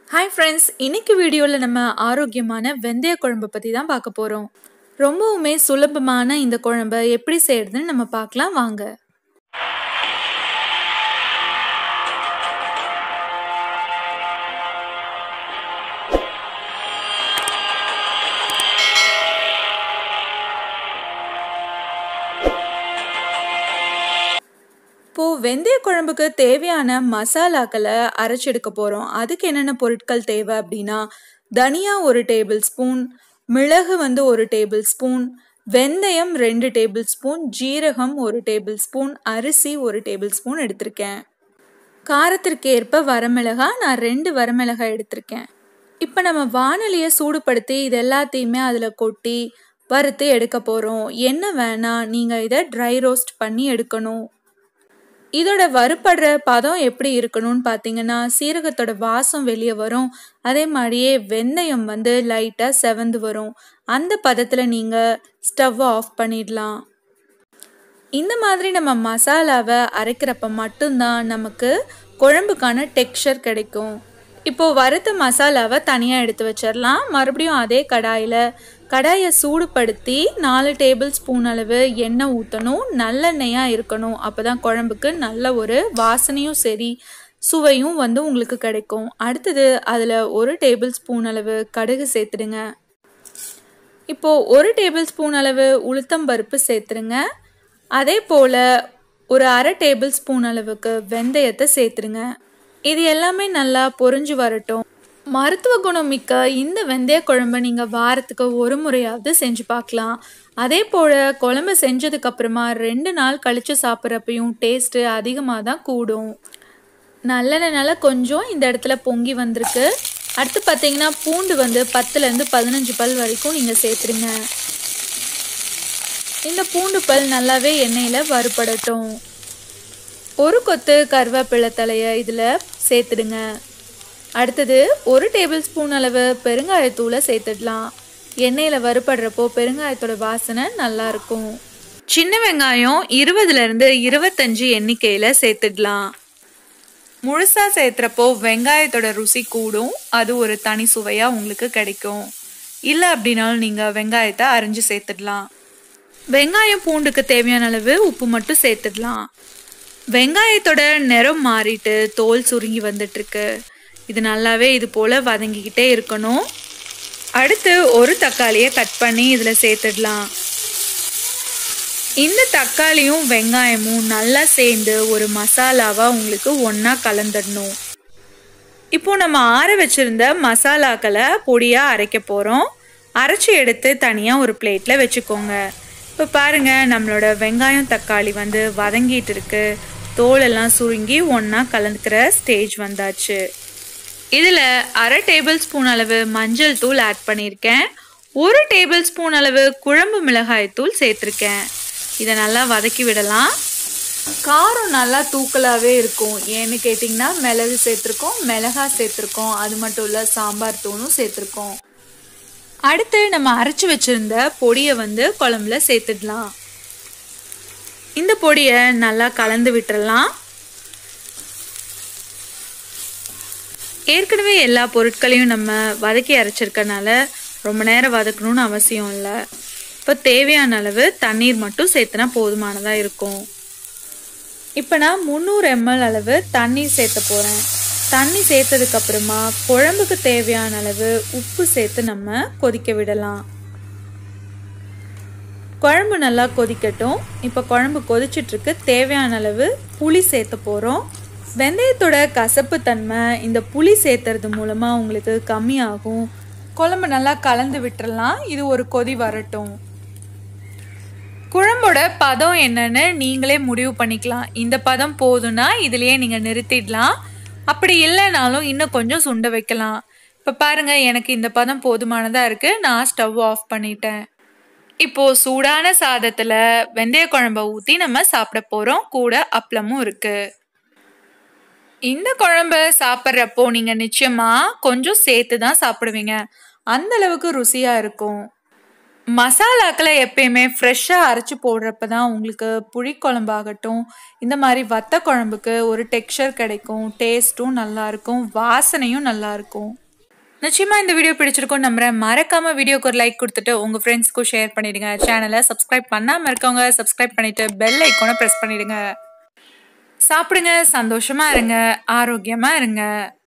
hi friends இன்னைக்கு வீடியோவில் நம்ம ஆரோக்கியமான வெந்தய குழம்பு பற்றி தான் பார்க்க போகிறோம் ரொம்பவுமே சுலபமான இந்த குழம்பை எப்படி செய்யறதுன்னு நம்ம பார்க்கலாம் வாங்க இப்போது வெந்தய குழம்புக்கு தேவையான மசாலாக்களை அரைச்செடுக்க போகிறோம் அதுக்கு என்னென்ன பொருட்கள் தேவை அப்படின்னா தனியா ஒரு டேபிள் ஸ்பூன் மிளகு வந்து ஒரு டேபிள் ஸ்பூன் வெந்தயம் ரெண்டு டேபிள் ஸ்பூன் ஜீரகம் ஒரு டேபிள் ஸ்பூன் அரிசி ஒரு டேபிள் ஸ்பூன் எடுத்திருக்கேன் காரத்திற்கு ஏற்ப வரமிளகாய் நான் ரெண்டு வரமிளகாய் எடுத்திருக்கேன் இப்போ நம்ம வானொலியை சூடுபடுத்தி இது எல்லாத்தையுமே அதில் கொட்டி வறுத்து எடுக்க போகிறோம் என்ன வேணாம் நீங்கள் இதை ட்ரை ரோஸ்ட் பண்ணி எடுக்கணும் இதோட வறுபடுற பதம் எப்படி இருக்கணும்னு பார்த்தீங்கன்னா சீரகத்தோட வாசம் வெளியே வரும் அதே மாதிரியே வெந்தயம் வந்து லைட்டாக செவந்து வரும் அந்த பதத்தில் நீங்கள் ஸ்டவ் ஆஃப் பண்ணிடலாம் இந்த மாதிரி நம்ம மசாலாவை அரைக்கிறப்ப மட்டும்தான் நமக்கு குழம்புக்கான டெக்ஸ்சர் கிடைக்கும் இப்போது வறுத்த மசாலாவை தனியாக எடுத்து வச்சிடலாம் மறுபடியும் அதே கடாயில் கடாயை சூடுபடுத்தி நாலு டேபிள் ஸ்பூன் அளவு எண்ணெய் ஊற்றணும் நல்லெண்ணெயாக இருக்கணும் அப்போ தான் குழம்புக்கு நல்ல ஒரு வாசனையும் சரி சுவையும் வந்து உங்களுக்கு கிடைக்கும் அடுத்தது அதில் ஒரு டேபிள் ஸ்பூன் அளவு கடுகு சேர்த்துடுங்க இப்போது ஒரு டேபிள் ஸ்பூன் அளவு உளுத்தம்பருப்பு சேர்த்துருங்க அதே போல் ஒரு அரை டேபிள் ஸ்பூன் அளவுக்கு வெந்தயத்தை சேர்த்துருங்க இது எல்லாமே நல்லா பொரிஞ்சு வரட்டும் மருத்துவ குணம் மிக்க இந்த வெந்தய குழம்பை நீங்கள் வாரத்துக்கு ஒரு முறையாவது செஞ்சு பார்க்கலாம் அதே போல் குழம்பு செஞ்சதுக்கப்புறமா ரெண்டு நாள் கழித்து சாப்பிட்றப்பையும் டேஸ்ட்டு அதிகமாக தான் கூடும் நல்லெண்ணெய்னால கொஞ்சம் இந்த இடத்துல பொங்கி வந்திருக்கு அடுத்து பார்த்தீங்கன்னா பூண்டு வந்து பத்துலேருந்து பதினஞ்சு பல் வரைக்கும் நீங்கள் சேர்த்துருங்க இந்த பூண்டு பல் நல்லாவே எண்ணெயில் வறுபடட்டும் ஒரு கொத்து கருவேப்பிலை தலையை இதில் சேர்த்துடுங்க அடுத்தது ஒரு டேபிள் ஸ்பூன் அளவு பெருங்காயத்தூளை சேர்த்துடலாம் எண்ணெயில் வறுபடுறப்போ பெருங்காயத்தோட வாசனை நல்லாயிருக்கும் சின்ன வெங்காயம் இருபதுலேருந்து இருபத்தஞ்சு எண்ணிக்கையில் சேர்த்துடலாம் முழுசாக சேர்த்துறப்போ வெங்காயத்தோட ருசி கூடும் அது ஒரு தனி சுவையாக உங்களுக்கு கிடைக்கும் இல்லை அப்படின்னாலும் நீங்கள் வெங்காயத்தை அரிஞ்சு சேர்த்துடலாம் வெங்காயம் பூண்டுக்கு தேவையான அளவு உப்பு மட்டும் சேர்த்துடலாம் வெங்காயத்தோட நிறம் மாறிட்டு தோல் சுருங்கி வந்துட்டுருக்கு இது நல்லாவே இது போல் வதங்கிக்கிட்டே இருக்கணும் அடுத்து ஒரு தக்காளியை கட் பண்ணி இதில் சேர்த்துடலாம் இந்த தக்காளியும் வெங்காயமும் நல்லா சேர்ந்து ஒரு மசாலாவாக உங்களுக்கு ஒன்றா கலந்துடணும் இப்போ நம்ம ஆற வச்சுருந்த மசாலாக்களை பொடியாக அரைக்க போகிறோம் அரைச்சி எடுத்து தனியாக ஒரு பிளேட்டில் வச்சுக்கோங்க இப்போ பாருங்கள் நம்மளோட வெங்காயம் தக்காளி வந்து வதங்கிட்டு இருக்கு தோலெல்லாம் சுருங்கி ஒன்றா கலந்துக்கிற ஸ்டேஜ் வந்தாச்சு இதில் அரை டேபிள் ஸ்பூன் அளவு மஞ்சள் தூள் ஆட் பண்ணியிருக்கேன் ஒரு டேபிள் ஸ்பூன் அளவு குழம்பு மிளகாய் தூள் சேர்த்துருக்கேன் இதை நல்லா வதக்கி விடலாம் காரம் நல்லா தூக்கலாகவே இருக்கும் ஏன்னு கேட்டிங்கன்னா மிளகு சேர்த்துருக்கோம் மிளகா சேர்த்துருக்கோம் அது மட்டும் இல்லை சாம்பார் தூளும் சேர்த்துருக்கோம் அடுத்து நம்ம அரைச்சி வச்சுருந்த பொடியை வந்து குழம்புல சேர்த்துடலாம் இந்த பொடியை நல்லா கலந்து விட்டுறலாம் ஏற்கனவே எல்லா பொருட்களையும் நம்ம வதக்கி அரைச்சிருக்கனால ரொம்ப நேரம் வதக்கணும்னு அவசியம் இல்லை இப்போ தேவையான அளவு தண்ணீர் மட்டும் சேர்த்துனா போதுமானதாக இருக்கும் இப்போ நான் முந்நூறு எம்எல் அளவு தண்ணீர் சேர்த்த போகிறேன் தண்ணி சேர்த்ததுக்கப்புறமா குழம்புக்கு தேவையான அளவு உப்பு சேர்த்து நம்ம கொதிக்க விடலாம் குழம்பு நல்லா கொதிக்கட்டும் இப்போ குழம்பு கொதிச்சிட்ருக்கு தேவையான அளவு புளி சேர்த்த போகிறோம் வெந்தயத்தோட கசப்பு தன்மை இந்த புளி சேர்த்துறது மூலமாக உங்களுக்கு கம்மியாகும் குழம்பு நல்லா கலந்து விட்டுறலாம் இது ஒரு கொதி வரட்டும் குழம்போட பதம் என்னன்னு நீங்களே முடிவு பண்ணிக்கலாம் இந்த பதம் போதும்னா இதுலேயே நீங்கள் நிறுத்திடலாம் அப்படி இல்லைனாலும் இன்னும் கொஞ்சம் சுண்ட வைக்கலாம் இப்போ பாருங்கள் எனக்கு இந்த பதம் போதுமானதாக இருக்குது நான் ஸ்டவ் ஆஃப் பண்ணிட்டேன் இப்போது சூடான சாதத்தில் வெந்தய குழம்ப ஊற்றி நம்ம சாப்பிட போகிறோம் கூட அப்பளமும் இருக்குது இந்த குழம்ப சாப்பிட்றப்போ நீங்கள் நிச்சயமாக கொஞ்சம் சேர்த்து தான் சாப்பிடுவீங்க அந்த அளவுக்கு ருசியாக இருக்கும் மசாலாக்களை எப்பயுமே ஃப்ரெஷ்ஷாக அரைச்சி போடுறப்ப தான் உங்களுக்கு புளிக்குழம்பாகட்டும் இந்த மாதிரி வத்த குழம்புக்கு ஒரு டெக்ஸ்சர் கிடைக்கும் டேஸ்ட்டும் நல்லாயிருக்கும் வாசனையும் நல்லாயிருக்கும் நிச்சயமாக இந்த வீடியோ பிடிச்சிருக்கும் நம்புறேன் மறக்காம வீடியோக்கு ஒரு லைக் கொடுத்துட்டு உங்கள் ஃப்ரெண்ட்ஸ்க்கும் ஷேர் பண்ணிடுங்க சேனலை சப்ஸ்கிரைப் பண்ணாமல் இருக்கவங்க சப்ஸ்கிரைப் பண்ணிட்டு பெல் ஐக்கானை ப்ரெஸ் பண்ணிடுங்க சாப்பிடுங்க சந்தோஷமா இருங்க ஆரோக்கியமா இருங்க